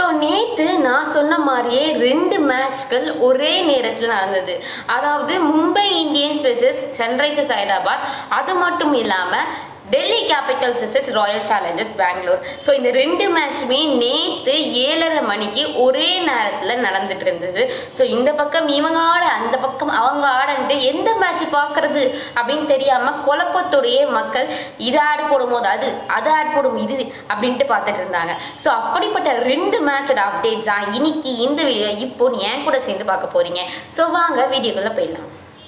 so நேற்று நான் சொன்ன மாதிரியே ரெண்டு மேட்ச்கள் ஒரே நேரத்தில் நடந்தது அதாவது Mumbai Indians versus Sunrisers Hyderabad அது மட்டும் இல்லாமல் Delhi Capitals versus Royal Challengers Bangalore so இந்த ரெண்டு மேட்சுமே நேற்று ஏழரை மணிக்கு ஒரே நேரத்தில் நடந்துட்டு இருந்தது ஸோ இந்த பக்கம் இவங்க ஆட அந்த பக்கம் அவங்க ஆடன்ட்டு எந்த மேட்ச் பார்க்கறது அப்படின்னு தெரியாமல் குழப்பத்தோடைய மக்கள் இது ஆட் போடும்போது அது அது ஆட் போடும் இது அப்படின்ட்டு பார்த்துட்டு இருந்தாங்க ஸோ அப்படிப்பட்ட ரெண்டு மேட்சோட அப்டேட்ஸ் தான் இன்னைக்கு இந்த வீடியோ இப்போ என் கூட சேர்ந்து பார்க்க போறீங்க ஸோ வாங்க வீடியோக்குள்ளே போயிடலாம்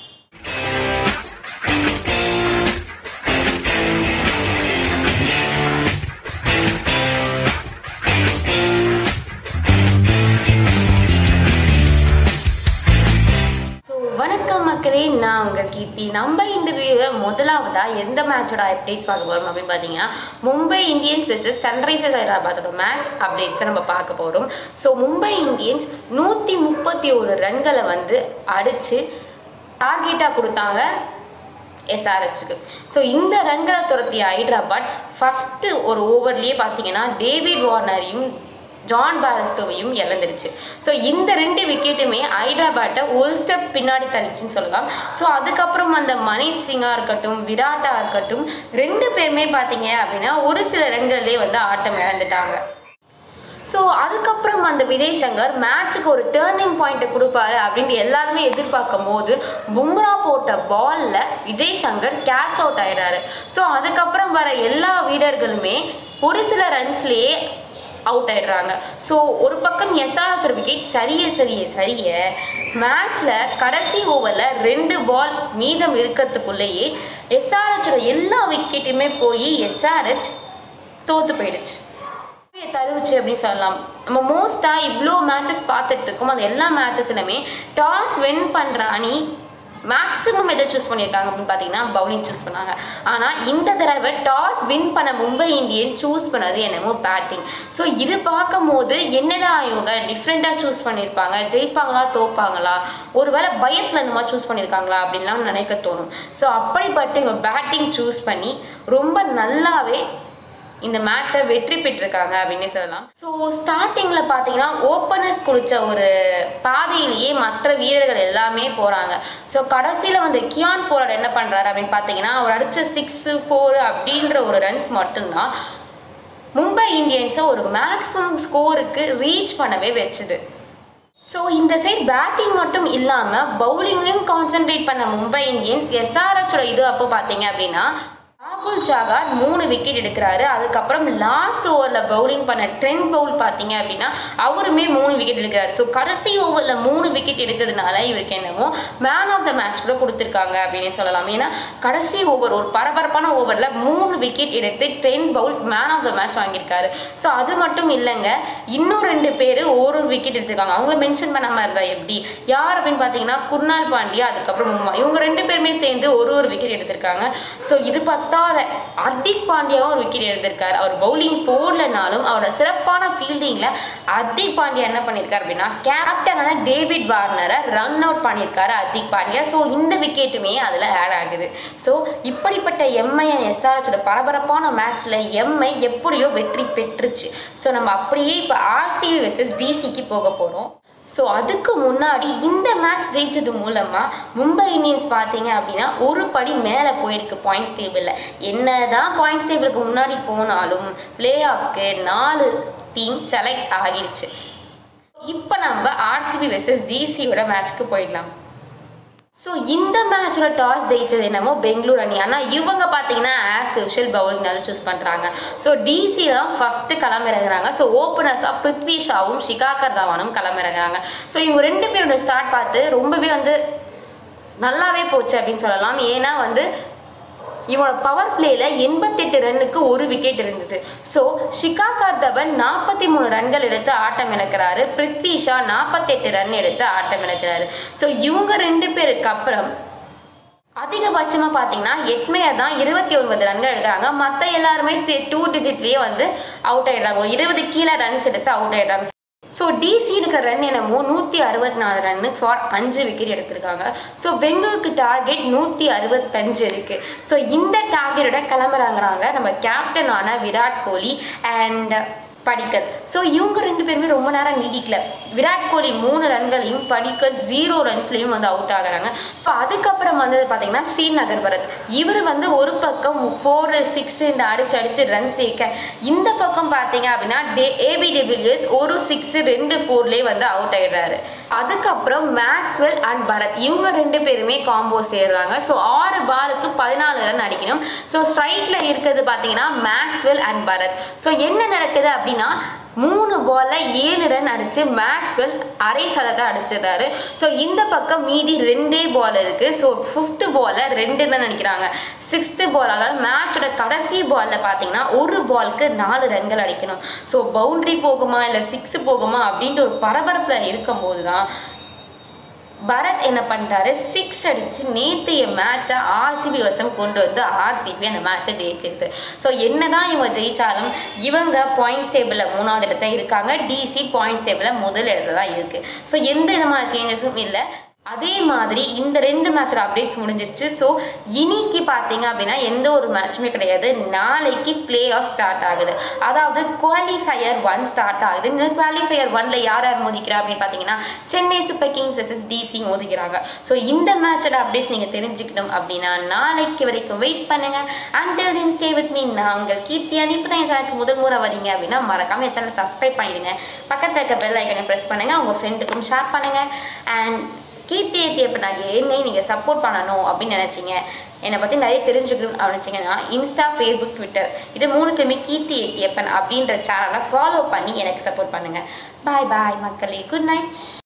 ஸோ வணக்கம் மக்களே நான் உங்கள் கீர்த்தி நம்ம இந்த வீடியோவில் முதலாவதா எந்த மேட்சோட அப்டேட்ஸ் பார்க்க போகிறோம் அப்படின்னு பார்த்தீங்கன்னா மும்பை இந்தியன்ஸ் வெர்சஸ் சன்ரைசர்ஸ் ஹைதராபாத்தோட மேட்ச் அப்டேட்ஸை நம்ம பார்க்க போகிறோம் ஸோ மும்பை இந்தியன்ஸ் நூற்றி முப்பத்தி ஒரு ரன்களை வந்து அடித்து டார்கெட்டாக கொடுத்தாங்க எஸ்ஆர்ஹெச்சுக்கு ஸோ இந்த ரன்களை துரத்திய ஹைதராபாத் ஃபஸ்ட்டு ஒரு ஓவர்லேயே பார்த்தீங்கன்னா டேவிட் வார்னரையும் ஜான் பாரஸ்டோவையும் இழந்துருச்சு ஸோ இந்த ரெண்டு விக்கெட்டுமே ஹைதராபாட்டை ஒரு ஸ்டெப் பின்னாடி தள்ளிச்சுன்னு சொல்லலாம் ஸோ அதுக்கப்புறம் அந்த மணிஷ் சிங்கா இருக்கட்டும் விராட்டா இருக்கட்டும் ரெண்டு பேருமே பார்த்தீங்க அப்படின்னா ஒரு சில ரன்கள்லேயே வந்து ஆட்டம் இழந்துட்டாங்க ஸோ அதுக்கப்புறம் அந்த விஜய் சங்கர் மேட்ச்சுக்கு ஒரு டேர்னிங் பாயிண்ட்டை கொடுப்பாரு அப்படின்ட்டு எல்லாருமே எதிர்பார்க்கும் போது பும்ரா போட்ட பாலில் விஜய் சங்கர் கேட்ச் அவுட் ஆயிடுறாரு ஸோ அதுக்கப்புறம் வர எல்லா வீரர்களுமே ஒரு சில ரன்ஸ்லேயே அவுட் ஆயிடுறாங்க ஸோ ஒரு பக்கம் எஸ்ஆர்ஹெச்சோட விக்கெட் சரிய சரிய சரிய மேட்ச்சில் கடைசி ஓவரில் ரெண்டு பால் மீதம் இருக்கிறதுக்குள்ளேயே எஸ்ஆர்ஹெச்சோட எல்லா விக்கெட்டுமே போய் எஸ்ஆர்ஹெச் தோத்து போயிடுச்சு தருவிச்சு அப்படின்னு சொல்லலாம் நம்ம மோஸ்ட்டாக இவ்வளோ மேட்சஸ் பார்த்துட்டு இருக்கோம் அது எல்லா மேட்சஸ்லையுமே டாஸ் வின் பண்ணுற அணி மேக்ஸிமம் எதை சூஸ் பண்ணியிருக்காங்க அப்படின்னு பார்த்தீங்கன்னா பவுலிங் சூஸ் பண்ணாங்க ஆனால் இந்த தடவை டாஸ் வின் பண்ண மும்பை இந்தியன் சூஸ் பண்ணது என்னமோ பேட்டிங் ஸோ இது பார்க்கும் போது என்னடா இவங்க டிஃப்ரெண்ட்டாக சூஸ் பண்ணியிருப்பாங்க ஜெயிப்பாங்களா தோப்பாங்களா ஒருவேளை பயத்தில் இந்த மாதிரி சூஸ் பண்ணியிருக்காங்களா அப்படின்லாம் நினைக்க தோணும் ஸோ அப்படிப்பட்ட இவங்க பேட்டிங் சூஸ் பண்ணி ரொம்ப நல்லாவே இந்த மேட்சை வெற்றி பெற்றிருக்காங்க அப்படின்னு சொல்லலாம் ஸோ ஸ்டார்டிங்கில் பார்த்தீங்கன்னா ஓப்பனர்ஸ் குடித்த ஒரு பாதையிலேயே மற்ற வீரர்கள் எல்லாமே போகிறாங்க ஸோ கடைசியில் வந்து கியான் போராட் என்ன பண்ணுறாரு அப்படின்னு பார்த்தீங்கன்னா அவர் அடித்த சிக்ஸு ஃபோர் அப்படின்ற ஒரு ரன்ஸ் மட்டும்தான் மும்பை இந்தியன்ஸை ஒரு மேக்ஸிமம் ஸ்கோருக்கு ரீச் பண்ணவே வச்சுது ஸோ இந்த சைட் பேட்டிங் மட்டும் இல்லாமல் பவுலிங்லையும் கான்சென்ட்ரேட் பண்ண மும்பை இந்தியன்ஸ் எஸ்ஆர்ஹெச்சோட இது அப்போ பார்த்தீங்க அப்படின்னா ராகுல் ஜாகார் மூணு விக்கெட் எடுக்கிறாரு அதுக்கப்புறம் லாஸ்ட் ஓவரில் பவுலிங் பண்ண ட்ரெண்ட் பவுல் பார்த்தீங்க அப்படின்னா அவருமே மூணு விக்கெட் எடுக்கிறாரு ஸோ கடைசி ஓவரில் மூணு விக்கெட் எடுத்ததுனால இவருக்கு என்னமோ மேன் ஆஃப் த மேட்ச் கூட கொடுத்துருக்காங்க அப்படின்னு சொல்லலாம் ஏன்னா கடைசி ஓவர் ஒரு பரபரப்பான ஓவரில் மூணு விக்கெட் எடுத்து Trent Boult man of the match வாங்கியிருக்காரு ஸோ அது மட்டும் இல்லைங்க இன்னும் ரெண்டு பேர் ஒரு ஒரு விக்கெட் எடுத்திருக்காங்க அவங்கள மென்ஷன் பண்ணாமல் இருந்தா எப்படி யார் அப்படின்னு பார்த்தீங்கன்னா குர்னால் பாண்டியா அதுக்கப்புறம் மும்மா இவங்க ரெண்டு பேருமே சேர்ந்து ஒரு ஒரு விக்கெட் எடுத்திருக்காங்க ஸோ இது பத்தாத ஹர்திக் பாண்டியாவும் ஒரு விக்கெட் எடுத்திருக்காரு அவர் பவுலிங் போடலனாலும் அவரோட சிறப்பான ஃபீல்டிங்கில் ஹர்திக் பாண்டியா என்ன பண்ணியிருக்காரு அப்படின்னா கேப்டனான டேவிட் வார்னரை ரன் அவுட் பண்ணியிருக்காரு ஹர்திக் பாண்டியா ஸோ இந்த விக்கெட்டுமே அதில் ஆட் ஆகுது ஸோ இப்படிப்பட்ட எம்ஐ அண்ட் எஸ்ஆர்ஹெச்சோட பரபரப்பான மேட்ச்சில் எம்ஐ எப்படியோ வெற்றி பெற்றுச்சு ஸோ நம்ம அப்படியே இப்போ ஆர்சிபி வெர்சஸ் டிசிக்கு போக போகிறோம் ஸோ அதுக்கு முன்னாடி இந்த மேட்ச் ஜெயிச்சது மூலமாக மும்பை இந்தியன்ஸ் பார்த்தீங்க அப்படின்னா ஒரு படி மேலே போயிருக்கு பாயிண்ட்ஸ் டேபிளில் என்ன தான் பாயிண்ட்ஸ் டேபிளுக்கு முன்னாடி போனாலும் பிளே ஆஃப்க்கு நாலு டீம் செலக்ட் ஆகிடுச்சு இப்போ நம்ம ஆர்சிபி வெர்சஸ் டிசியோட மேட்ச்க்கு போயிடலாம் ஸோ இந்த மேட்சோட டாஸ் ஜெயிச்சது என்னமோ பெங்களூர் அணி ஆனால் இவங்க பார்த்தீங்கன்னா ஆஸ் யூஷுவல் பவுலிங் தான் சூஸ் பண்ணுறாங்க ஸோ டிசி தான் ஃபஸ்ட்டு களமிறங்குறாங்க ஸோ ஓப்பனர்ஸாக பிருத்வி ஷாவும் ஷிகாகர் தவானும் களமிறங்குறாங்க ஸோ இவங்க ரெண்டு பேரோட ஸ்டார்ட் பார்த்து ரொம்பவே வந்து நல்லாவே போச்சு அப்படின்னு சொல்லலாம் ஏன்னா வந்து இவனோட பவர் பிளேல எண்பத்தெட்டு ரன்னுக்கு ஒரு விக்கெட் இருந்தது ஸோ ஷிகாகார் தவன் நாற்பத்தி மூணு ரன்கள் எடுத்து ஆட்டம் இழக்கிறாரு பிருத்வி ஷா நாற்பத்தெட்டு ரன் எடுத்து ஆட்டம் இழக்கிறாரு ஸோ இவங்க ரெண்டு பேருக்கு அப்புறம் அதிகபட்சமாக பார்த்தீங்கன்னா எட்மையர் தான் இருபத்தி ஒன்பது ரன்கள் எடுக்கிறாங்க மற்ற எல்லாருமே டூ டிஜிட்லேயே வந்து அவுட் ஆயிடுறாங்க ஒரு இருபது கீழே ரன்ஸ் எடுத்து அவுட் ஆயிடுறாங்க ஸோ டிசி எடுக்கிற ரன் என்னமோ நூற்றி அறுபத்தி நாலு ரன்னு ஃபார் அஞ்சு விக்கெட் எடுத்திருக்காங்க ஸோ பெங்களூருக்கு டார்கெட் நூற்றி அறுபத்தஞ்சு இருக்குது ஸோ இந்த டார்கெட்டோட கிளம்புறாங்கிறாங்க நம்ம கேப்டனான விராட் கோலி அண்ட் படிக்கல் ஸோ இவங்க ரெண்டு பேருமே ரொம்ப நேரம் நீடிக்கல விராட் கோலி மூணு ரன்களையும் படிக்கல் ஜீரோ ரன்ஸ்லையும் வந்து அவுட் ஆகுறாங்க ஸோ அதுக்கப்புறம் வந்தது பார்த்தீங்கன்னா ஸ்ரீநகர் பரத் இவர் வந்து ஒரு பக்கம் ஃபோர் சிக்ஸ் இந்த அடிச்சு அடிச்சு ரன் சேர்க்க இந்த பக்கம் பார்த்தீங்க அப்படின்னா டே ஏபி டெபிலியர்ஸ் ஒரு சிக்ஸ் ரெண்டு ஃபோர்லேயே வந்து அவுட் ஆயிடுறாரு அதுக்கப்புறம் மேக்ஸ்வெல் அண்ட் பரத் இவங்க ரெண்டு பேருமே காம்போ சேர்றாங்க ஸோ ஆறு பாலுக்கு பதினாலு ரன் அடிக்கணும் ஸோ ஸ்ட்ரைக்ல இருக்கிறது பார்த்தீங்கன்னா மேக்ஸ்வெல் அண்ட் பரத் ஸோ என்ன நடக்குது அப்படின்னா மூணு பால்ல ஏழு ரன் அடிச்சு மேக்ஸ்வெல் அரை சதத்தை அடிச்சிடுறாரு ஸோ இந்த பக்கம் மீதி ரெண்டே பால் இருக்கு ஸோ ஃபிஃப்த் பால்ல ரெண்டு ரன் அடிக்கிறாங்க சிக்ஸ்த்து பால் அதாவது மேட்சோட கடைசி பால்ல பார்த்தீங்கன்னா ஒரு பாலுக்கு நாலு ரன்கள் அடிக்கணும் ஸோ பவுண்டரி போகுமா இல்லை சிக்ஸ் போகுமா அப்படின்ட்டு ஒரு பரபரப்பில் இருக்கும்போது தான் பரத் என்ன பண்ணிட்டாரு சிக்ஸ் அடிச்சு நேற்றைய மேட்சை ஆர்சிபி வசம் கொண்டு வந்து ஆர்சிபி அந்த மேட்சை ஜெயிச்சிருது ஸோ என்னதான் இவங்க ஜெயிச்சாலும் இவங்க பாயிண்ட்ஸ் டேபிளில் மூணாவது இடத்துல இருக்காங்க டிசி பாயிண்ட்ஸ் டேபிளில் முதல் இடத்துல தான் இருக்கு ஸோ எந்த விதமான சேஞ்சஸும் இல்லை அதே மாதிரி இந்த ரெண்டு மேட்சோட அப்டேட்ஸ் முடிஞ்சிருச்சு ஸோ இன்னைக்கு பார்த்தீங்க அப்படின்னா எந்த ஒரு மேட்சுமே கிடையாது நாளைக்கு பிளே ஆஃப் ஸ்டார்ட் ஆகுது அதாவது குவாலிஃபயர் ஒன் ஸ்டார்ட் ஆகுது இந்த குவாலிஃபயர் ஒன்ல யார் யார் மோதிக்கிறா அப்படின்னு பார்த்தீங்கன்னா சென்னை சூப்பர் கிங்ஸ் எஸ்எஸ் டிசி மோதிக்கிறாங்க ஸோ இந்த மேட்சோட அப்டேட்ஸ் நீங்கள் தெரிஞ்சுக்கணும் அப்படின்னா நாளைக்கு வரைக்கும் வெயிட் பண்ணுங்க until then stay with me நான் உங்கள் கீர்த்தி அனுப்பி தான் என் சேனலுக்கு முதல் முறை வரீங்க அப்படின்னா மறக்காம என் சேனலை சப்ஸ்கிரைப் பண்ணிடுங்க பக்கத்தில் இருக்க பெல் ஐக்கனை ப்ரெஸ் பண்ணுங்க உங்கள் ஃப்ரெண்டுக்கும் ஷேர் பண்ணுங்க அண்ட் கீர்த்தி ஏத்தியப்ப நான் என்னை நீங்கள் சப்போர்ட் பண்ணணும் அப்படின்னு நினச்சிங்க என்னை பற்றி நிறைய தெரிஞ்சுக்கணும்னு நினச்சிங்கன்னா இன்ஸ்டா ஃபேஸ்புக் ட்விட்டர் இது மூணுத்துமே கீர்த்தி ஏத்தியப்பன் அப்படின்ற சேனலை ஃபாலோ பண்ணி எனக்கு சப்போர்ட் பண்ணுங்கள் பாய் பாய் மக்களே குட் நைட்